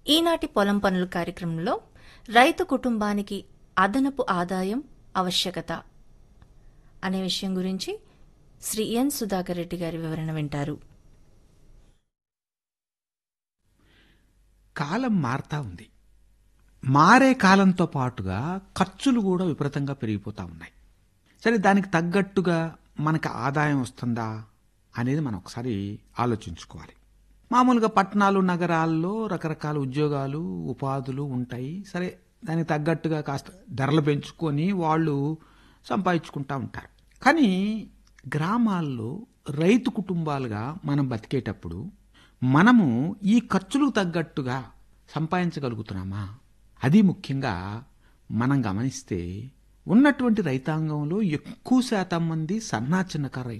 ఈనాటి పొలం పనులు కార్యక్రమంలో రైతు కుటుంబానికి అదనపు ఆదాయం ఆవశ్యకత అనే విషయం గురించి శ్రీ ఎన్ సుధాకర్ రెడ్డి గారి వివరణ వింటారు కాలం మారుతా ఉంది మారే కాలంతో పాటుగా ఖర్చులు కూడా విపరీతంగా పెరిగిపోతూ ఉన్నాయి సరే దానికి తగ్గట్టుగా మనకి ఆదాయం వస్తుందా అనేది మనం ఒకసారి ఆలోచించుకోవాలి మామూలుగా పట్టణాలు నగరాల్లో రకరకాల ఉద్యోగాలు ఉపాధులు ఉంటాయి సరే దానికి తగ్గట్టుగా కాస్త ధరలు పెంచుకొని వాళ్ళు సంపాదించుకుంటా ఉంటారు కానీ గ్రామాల్లో రైతు కుటుంబాలుగా మనం బతికేటప్పుడు మనము ఈ ఖర్చులకు తగ్గట్టుగా సంపాదించగలుగుతున్నామా అది ముఖ్యంగా మనం గమనిస్తే ఉన్నటువంటి రైతాంగంలో ఎక్కువ శాతం మంది సన్నా చిన్నకారు